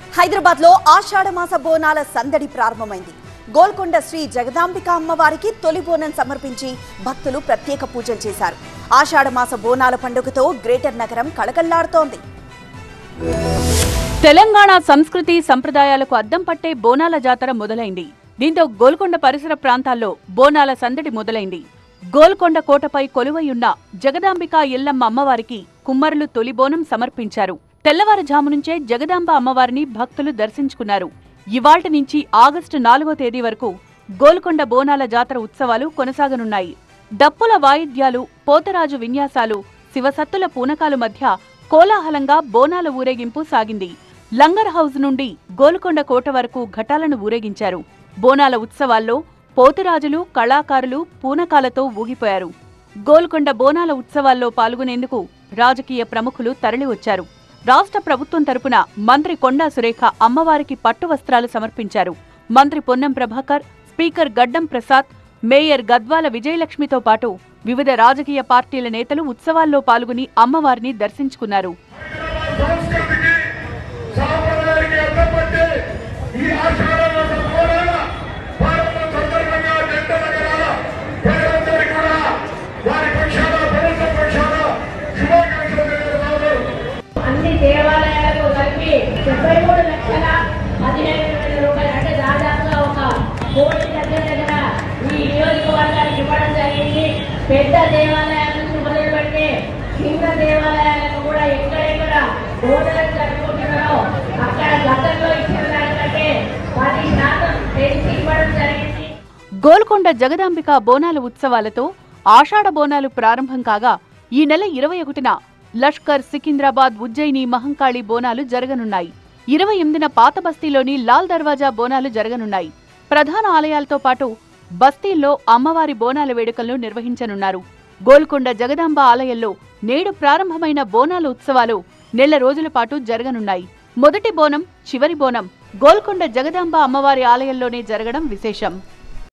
హైదరాబాద్ లో ఆషాఢ మాస బోనాల సందడి ప్రారంభమైంది గోల్కొండ శ్రీ జగదాంబిక అమ్మవారికి తొలి బోనం సమర్పించి భక్తులు ప్రత్యేక పూజలు చేశారు ఆషాఢ మాస బోనాల పండుగతో గ్రేటర్ నగరం కళకళ్లాడుతోంది తెలంగాణ సంస్కృతి సంప్రదాయాలకు అద్దం పట్టే బోనాల జాతర మొదలైంది దీంతో గోల్కొండ పరిసర ప్రాంతాల్లో బోనాల సందడి మొదలైంది గోల్కొండ కోటపై కొలువైయున్న జగదాంబిక ఎల్లమ్మ అమ్మవారికి కుమ్మరులు తొలి బోనం సమర్పించారు తెల్లవారుజాము నుంచే జగదాంబ అమ్మవారిని భక్తులు దర్శించుకున్నారు ఇవాల్టి నుంచి ఆగస్టు నాలుగో తేదీ వరకు గోల్కొండ బోనాల జాతర ఉత్సవాలు కొనసాగనున్నాయి డప్పుల వాయిద్యాలు పోతరాజు విన్యాసాలు శివసత్తుల పూనకాలు మధ్య కోలాహలంగా బోనాల ఊరేగింపు సాగింది లంగర్ హౌస్ నుండి గోల్కొండ కోట వరకు ఘటాలను ఊరేగించారు బోనాల ఉత్సవాల్లో పోతురాజులు కళాకారులు పూనకాలతో ఊగిపోయారు గోల్కొండ బోనాల ఉత్సవాల్లో పాల్గొనేందుకు రాజకీయ ప్రముఖులు తరలివచ్చారు రాష్ట్ర ప్రభుత్వం తరపున మంత్రి కొండా సురేఖ అమ్మవారికి పట్టు వస్త్రాలు సమర్పించారు మంత్రి పొన్నం ప్రభాకర్ స్పీకర్ గడ్డం ప్రసాద్ మేయర్ గద్వాల విజయలక్ష్మితో పాటు వివిధ రాజకీయ పార్టీల నేతలు ఉత్సవాల్లో పాల్గొని అమ్మవారిని దర్శించుకున్నారు సంస్కృతికి సాంప్రదాయానికి అర్థపట్టి ఈ ఆషాఢ మాస బోనాల పర్వదినం సందర్భంగా జంట నగరాల ప్రజలందరికీ కూడా వారి పక్షాన ప్రభుత్వ పక్షాన శుభాకాంక్షలు తెలియజేస్తున్నారు అన్ని దేవాలయాలకు కలిపి డెబ్బై మూడు లక్షల పదిహేను వేల రూపాయలు అంటే దాదాపుగా ఒక కోటి దగ్గర దగ్గర ఈ నియోజకవర్గానికి ఇవ్వడం జరిగింది పెద్ద దేవాలయాల నుంచి మొదలుపెట్టి చిన్న దేవాలయాలకు కూడా ఎక్కడెక్కడ ఓటర్లు జరుపుకుంటున్నారో అక్కడ గతంలో ఇచ్చిన దానికంటే పది శాతం పెంచి ఇవ్వడం జరిగింది గోల్కొండ జగదాంబిక బోనాల ఉత్సవాలతో ఆషాఢ బోనాలు ప్రారంభం కాగా ఈ నెల ఇరవై ఒకటిన లష్కర్ సికింద్రాబాద్ ఉజ్జయిని మహంకాళి బోనాలు జరగనున్నాయి ఇరవై ఎనిమిదిన పాత బస్తీలోని లాల్ దర్వాజా బోనాలు జరగనున్నాయి ప్రధాన ఆలయాలతో పాటు బస్తీల్లో అమ్మవారి బోనాల వేడుకలను నిర్వహించనున్నారు గోల్కొండ జగదాంబ ఆలయంలో నేడు ప్రారంభమైన బోనాల ఉత్సవాలు నెల రోజుల పాటు జరగనున్నాయి మొదటి బోనం చివరి బోనం గోల్కొండ జగదాంబ అమ్మవారి ఆలయంలోనే జరగడం విశేషం